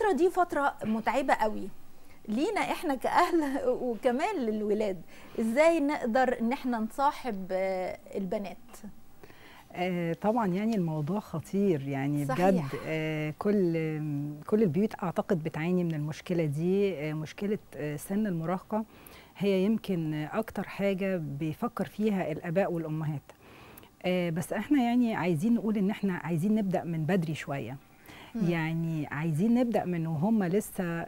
الفتره دي فتره متعبه قوي لينا احنا كاهل وكمان للولاد ازاي نقدر ان احنا نصاحب آه، البنات آه طبعا يعني الموضوع خطير يعني صحيح. بجد آه كل كل البيوت اعتقد بتعاني من المشكله دي آه مشكله آه سن المراهقه هي يمكن اكتر حاجه بيفكر فيها الاباء والامهات آه بس احنا يعني عايزين نقول ان احنا عايزين نبدا من بدري شويه مم. يعني عايزين نبدا من وهم لسه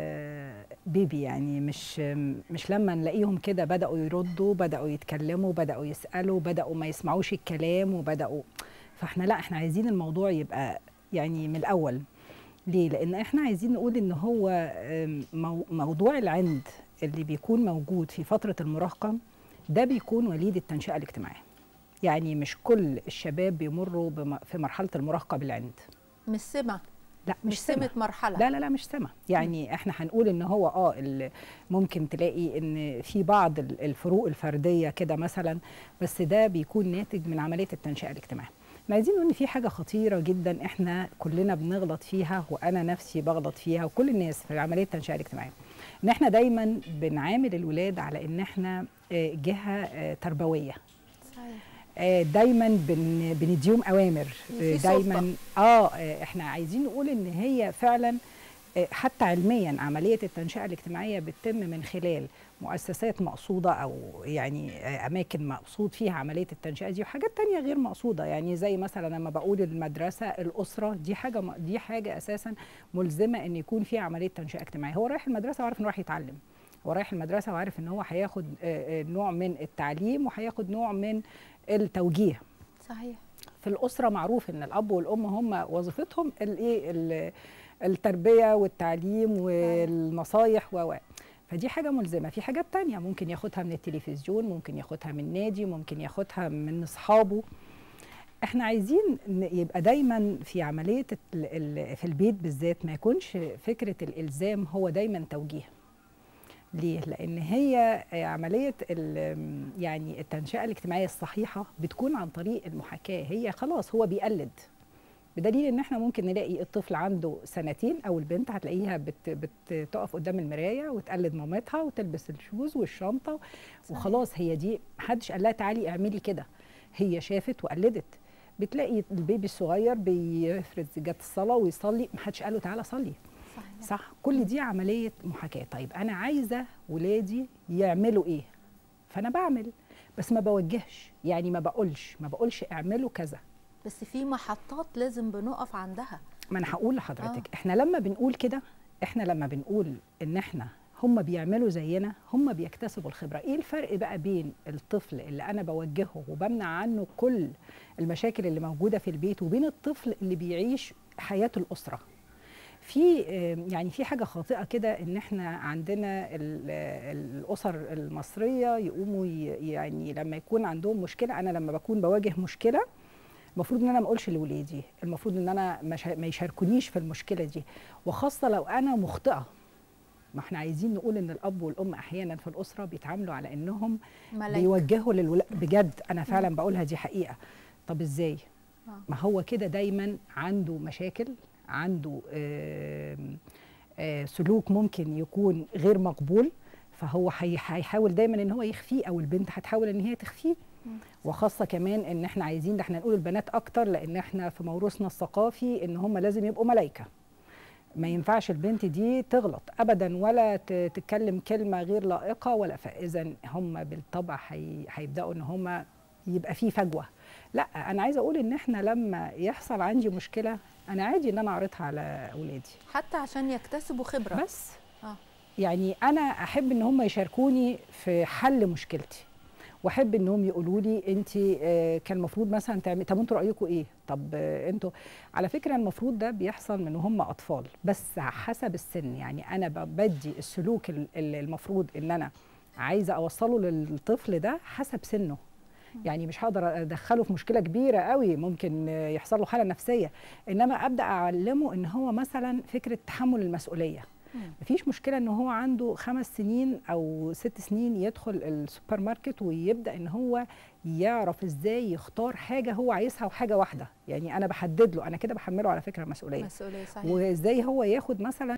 آه، بيبي يعني مش مش لما نلاقيهم كده بداوا يردوا بداوا يتكلموا بداوا يسالوا بداوا ما يسمعوش الكلام وبداوا فاحنا لا احنا عايزين الموضوع يبقى يعني من الاول ليه لان احنا عايزين نقول ان هو آم، مو- موضوع العند اللي بيكون موجود في فتره المراهقه ده بيكون وليد التنشئه الاجتماعيه يعني مش كل الشباب بيمروا بم- في مرحله المراهقه بالعند مش سمه لا مش سمه مرحله لا لا لا مش سما يعني احنا هنقول ان هو اه ال- ممكن تلاقي ان في بعض ال- الفروق الفرديه كده مثلا بس ده بيكون ناتج من عمليه التنشئه الاجتماعيه احنا عايزين نقول ان في حاجه خطيره جدا احنا كلنا بنغلط فيها وانا نفسي بغلط فيها وكل الناس في عمليه التنشئه الاجتماعيه ان احنا دايما بنعامل الولاد على ان احنا آه، جهه آه، تربويه صحيح آه، دايما بن بنديهم اوامر في آه، سلطة. دايما اه آه، احنا عايزين نقول ان هي فعلا آه، حتى علميا عمليه التنشئه الاجتماعيه بتتم من خلال مؤسسات مقصوده او يعني آه، اماكن مقصود فيها عمليه التنشئه دي وحاجات تانية غير مقصوده يعني زي مثلا لما بقول المدرسه الاسره دي حاجه م- دي حاجه اساسا ملزمه ان يكون فيها عمليه تنشئه اجتماعيه هو رايح المدرسه وعارف انه رايح يتعلم هو رايح المدرسه وعارف ان هو هياخد آه، آه، نوع من التعليم وهياخد نوع من التوجيه صحيح في الاسره معروف ان الاب والام هم وظيفتهم الايه ال- التربيه والتعليم والنصايح و و. فدي حاجه ملزمه في حاجات تانية ممكن ياخدها من التلفزيون ممكن ياخدها من نادي ممكن ياخدها من اصحابه احنا عايزين ن- يبقى دايما في عمليه ال- ال- في البيت بالذات ما يكونش فكره الالزام هو دايما توجيه ليه؟ لأن هي عملية ال- يعني التنشئة الاجتماعية الصحيحة بتكون عن طريق المحاكاة هي خلاص هو بيقلد بدليل ان احنا ممكن نلاقي الطفل عنده سنتين او البنت هتلاقيها بت بتقف قدام المرايه وتقلد مامتها وتلبس الشوز والشنطه وخلاص هي دي محدش قال لها تعالي اعملي كده هي شافت وقلدت بتلاقي البيبي الصغير بيفرز جت الصلاه ويصلي محدش قال له تعالى صلي صحيح صح كل دي عمليه محاكاه طيب انا عايزه ولادي يعملوا ايه فانا بعمل بس ما بوجهش يعني ما بقولش ما بقولش اعملوا كذا بس في محطات لازم بنقف عندها ما انا هقول لحضرتك آه. آه. احنا لما بنقول كده احنا لما بنقول ان احنا هم بيعملوا زينا هم بيكتسبوا الخبره ايه الفرق بقى بين الطفل اللي انا بوجهه وبمنع عنه كل المشاكل اللي موجوده في البيت وبين الطفل اللي بيعيش حياه الاسره في آه، يعني في حاجه خاطئه كده ان احنا عندنا ال- آه، الاسر المصريه يقوموا ي- يعني لما يكون عندهم مشكله انا لما بكون بواجه مشكله المفروض ان انا ما اقولش لولادي المفروض ان انا ما شا- ما يشاركونيش في المشكله دي وخاصه لو انا مخطئه ما احنا عايزين نقول ان الاب والام احيانا في الاسره بيتعاملوا على انهم ملايكه بيوجهوا للولاد بجد انا فعلا بقولها دي حقيقه طب ازاي آه. ما هو كده دايما عنده مشاكل عنده آم، آه، سلوك ممكن يكون غير مقبول فهو هي- هيحاول دايما ان هو يخفيه او البنت هتحاول ان هي تخفيه مم. وخاصه كمان ان احنا عايزين ده احنا نقول البنات اكتر لان احنا في موروثنا الثقافي ان هم لازم يبقوا ملايكه ما ينفعش البنت دي تغلط ابدا ولا ت- تتكلم كلمه غير لائقه ولا فاذا هم بالطبع هي- هيبداوا ان هم يبقى في فجوه لا انا عايزه اقول ان احنا لما يحصل عندي مشكله انا عادي ان انا اعرضها على اولادي حتى عشان يكتسبوا خبره بس آه. يعني انا احب ان هم يشاركوني في حل مشكلتي واحب انهم يقولوا لي انت كان المفروض مثلا تعملي طب انتوا رايكم ايه طب آه، انتوا على فكره المفروض ده بيحصل من هم اطفال بس حسب السن يعني انا ب- بدي السلوك ال- ال- المفروض ان انا عايزه اوصله للطفل ده حسب سنه يعني مش هقدر ادخله في مشكله كبيره قوي ممكن آه، يحصل له حاله نفسيه انما ابدا اعلمه ان هو مثلا فكره تحمل المسؤوليه مم. مفيش مشكله ان هو عنده خمس سنين او ست سنين يدخل السوبر ماركت ويبدا ان هو يعرف ازاي يختار حاجه هو عايزها وحاجه واحده يعني انا بحدد له انا كده بحمله على فكره مسؤوليه مسؤوليه صحيح وازاي هو ياخد مثلا